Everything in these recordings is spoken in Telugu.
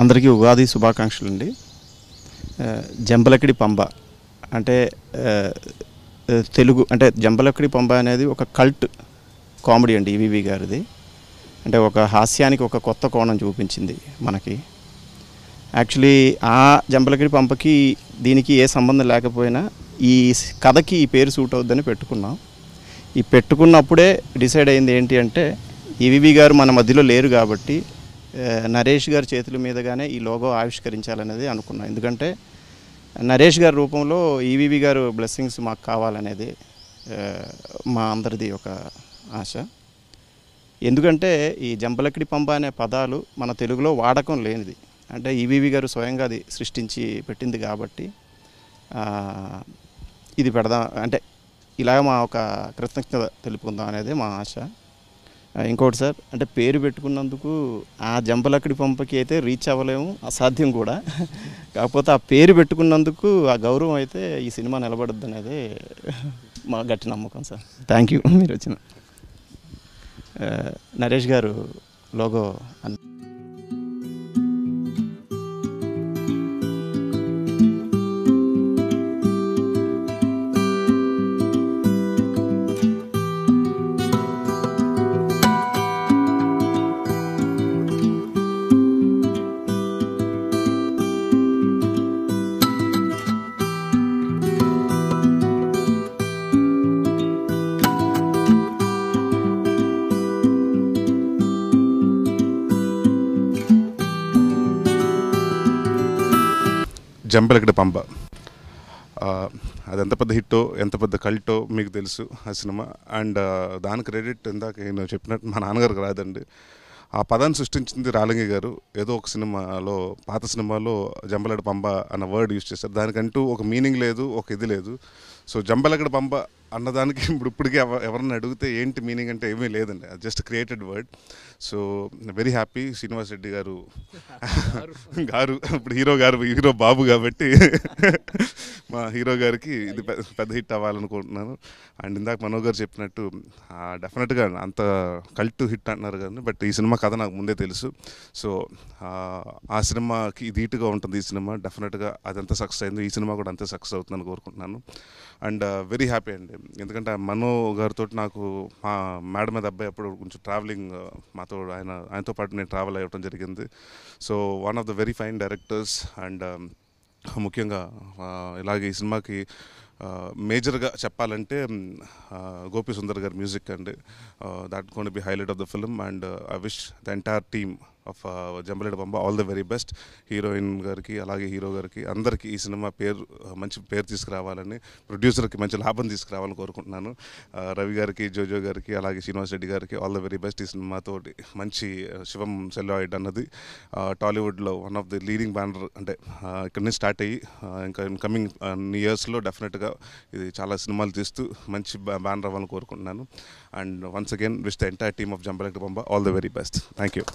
అందరికీ ఉగాది శుభాకాంక్షలు అండి ఆ, జంబలకిడి పంబ అంటే ఆ, ఆ, తెలుగు అంటే జంబలకిడి పంబ అనేది ఒక కల్ట్ కామెడీ అండి ఈవీవి గారిది అంటే ఒక హాస్యానికి ఒక కొత్త కోణం చూపించింది మనకి యాక్చువల్లీ ఆ జంబలకిడి పంపకి దీనికి ఏ సంబంధం లేకపోయినా ఈ స్- కథకి ఈ పేరు సూట్ అవుద్దని పెట్టుకున్నాం ఈ పెట్టుకున్నప్పుడే డిసైడ్ అయింది ఏంటి అంటే ఈవీవి గారు మన మధ్యలో లేరు కాబట్టి ఆ, నరేష్ గారి చేతుల మీదుగానే ఈ లోగో ఆవిష్కరించాలనేది అనుకున్నాం ఎందుకంటే నరేష్ గారి రూపంలో ఈవీవి గారు బ్లెస్సింగ్స్ మాకు కావాలనేది ఆ, మా అందరిది ఒక ఆశ ఎందుకంటే ఈ జంబలకిడి పంప అనే పదాలు మన తెలుగులో వాడకం లేనిది అంటే ఈవీవి గారు స్వయంగా అది సృష్టించి పెట్టింది కాబట్టి ఆ, ఇది పెడదాం అంటే ఇలా మా ఒక కృతజ్ఞత తెలుపుకుందాం అనేది మా ఆశ ఆ, ఇంకోటి సార్ అంటే పేరు పెట్టుకున్నందుకు ఆ జంబలక్కడి పంపకి అయితే రీచ్ అవ్వలేము అసాధ్యం కూడా కాకపోతే ఆ పేరు పెట్టుకున్నందుకు ఆ గౌరవం అయితే ఈ సినిమా నిలబడద్దు అనేది మా గట్టి నమ్మకం సార్ థ్యాంక్ యూ మీరు వచ్చిన ఆ, నరేష్ గారు లోగో అన్ జంబలకడ పంప ఆ, అది ఎంత పెద్ద హిట్టో ఎంత పెద్ద కల్టో మీకు తెలుసు ఆ సినిమా అండ్ దాని క్రెడిట్ ఇందాక నేను చెప్పినట్టు మా నాన్నగారికి రాదండి ఆ పదాన్ని సృష్టించింది రాలంగి గారు ఏదో ఒక సినిమాలో పాత సినిమాలో జంబలగడ పంబ అన్న వర్డ్ యూజ్ చేశారు దానికంటూ ఒక మీనింగ్ లేదు ఒక ఇది లేదు సో జంబలగడ పంబ అన్నదానికి ఇప్పుడు ఇప్పటికీ ఎవ- ఎవరన్నా అడిగితే ఏంటి మీనింగ్ అంటే ఏమీ లేదండి అది just created word so very happy Srinivas Reddy garu garu ఇప్పుడు హీరో గారు హీరో బాబు కాబట్టి మా హీరో గారికి ఇది పె- పెద్ద హిట్ అవ్వాలనుకుంటున్నాను అండ్ ఇందాక మనో గారు చెప్పినట్టు డెఫినెట్గా అంత కల్ట్ హిట్ అంటున్నారు కానీ బట్ ఈ సినిమా కథ నాకు ముందే తెలుసు సో ఆ సినిమాకి ధీటుగా ఉంటుంది ఈ సినిమా డెఫినెట్గా అదంతా సక్సెస్ అయింది ఈ సినిమా కూడా అంతే సక్సెస్ అవుతుందని కోరుకుంటున్నాను అండ్ వెరీ హ్యాపీ అండి ఎందుకంటే మనో గారితో నాకు మా మేడం మీద అబ్బాయి అప్పుడు కొంచెం ట్రావెలింగ్ మాతో ఆయన ఆయనతో పాటు నేను ట్రావెల్ అవ్వడం జరిగింది so one of the very fine directors and ముఖ్యంగా ఆ, ఇలాగే ఈ సినిమాకి మేజర్గా చెప్పాలంటే ఆ, గోపి సుందర్ గారి మ్యూజిక్ అండి that gonna be highlight of the film and I wish the entire team of Jambalakidi Pamba all the very best heroine గారికి అలాగే హీరో గారికి అందరికీ ఈ సినిమా పేరు ఆ, మంచి పేరు తీసుకురావాలని ప్రొడ్యూసర్కి మంచి లాభం తీసుకురావాలని కోరుకుంటున్నాను ఆ, రవి గారికి జోజో గారికి అలాగే శ్రీనివాస్ రెడ్డి గారికి ఆల్ ద వెరీ బెస్ట్ ఈ సినిమాతో మంచి ఆ, శివం సెల్లాయిడ్ అన్నది ఆ, టాలీవుడ్లో one of the leading banner అంటే ఆ, ఇక్కడి నుంచి స్టార్ట్ అయ్యి ఆ, ఇంకా కమింగ్ ఇయర్స్లో డెఫినెట్గా ఇది చాలా సినిమాలు తీస్తూ మంచి బ్యానర్ అవ్వాలని కోరుకుంటున్నాను and once again wish the entire team of Jambalakidi Pamba all the very best thank you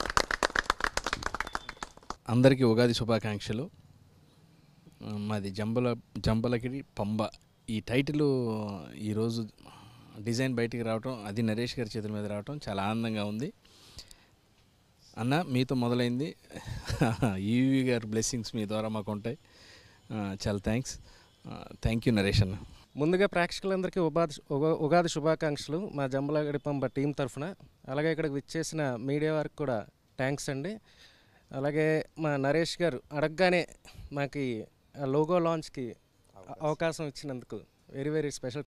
అందరికీ ఉగాది శుభాకాంక్షలు ఆ, మాది జంబల జంబలకిడి పంబ ఈ టైటిల్ ఈరోజు డిజైన్ బయటికి రావటం అది నరేష్ గారి చేతుల మీద రావటం చాలా ఆనందంగా ఉంది అన్న మీతో మొదలైంది ఈవీ గారి బ్లెస్సింగ్స్ మీ ద్వారా మాకు ఉంటాయి ఆ, చాలా థ్యాంక్స్ థ్యాంక్ యూ నరేష్ అన్న ముందుగా ప్రేక్షకులందరికీ ఉగాది ఉగా- ఉగాది శుభాకాంక్షలు మా జంబలగడిపంబ టీం తరఫున అలాగే ఇక్కడికి విచ్చేసిన మీడియా వారికి కూడా థ్యాంక్స్ అండి అలాగే మా నరేష్ గారు అడగగానే మాకు ఈ లోగో లాంచ్కి అవకాశం ఇచ్చినందుకు వెరీ వెరీ స్పెషల్